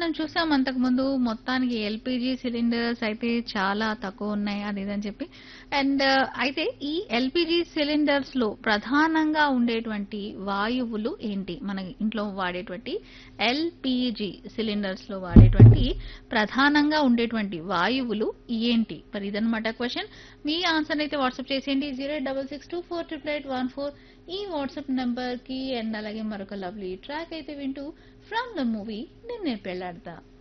మనం చూసాం అంతకుముందు మొత్తానికి ఎల్పిజి సిలిండర్స్ అయితే చాలా తక్కువ ఉన్నాయి అది ఇదని చెప్పి అండ్ అయితే ఈ ఎల్పిజి సిలిండర్స్ లో ప్రధానంగా ఉండేటువంటి వాయువులు ఏంటి మన ఇంట్లో వాడేటువంటి ఎల్పిజి సిలిండర్స్ లో వాడేటువంటి ప్రధానంగా ఉండేటువంటి వాయువులు ఏంటి మరి ఇదన్నమాట క్వశ్చన్ మీ ఆన్సర్ అయితే వాట్సాప్ చేసేయండి zero double six two four triple eight one four ఈ వాట్సాప్ నెంబర్ కి అండ్ అలాగే మరొక లవ్లీ ట్రాక్ అయితే వింటూ ఫ్రమ్ ద మూవీ నిన్నే పెళ్ళాడతా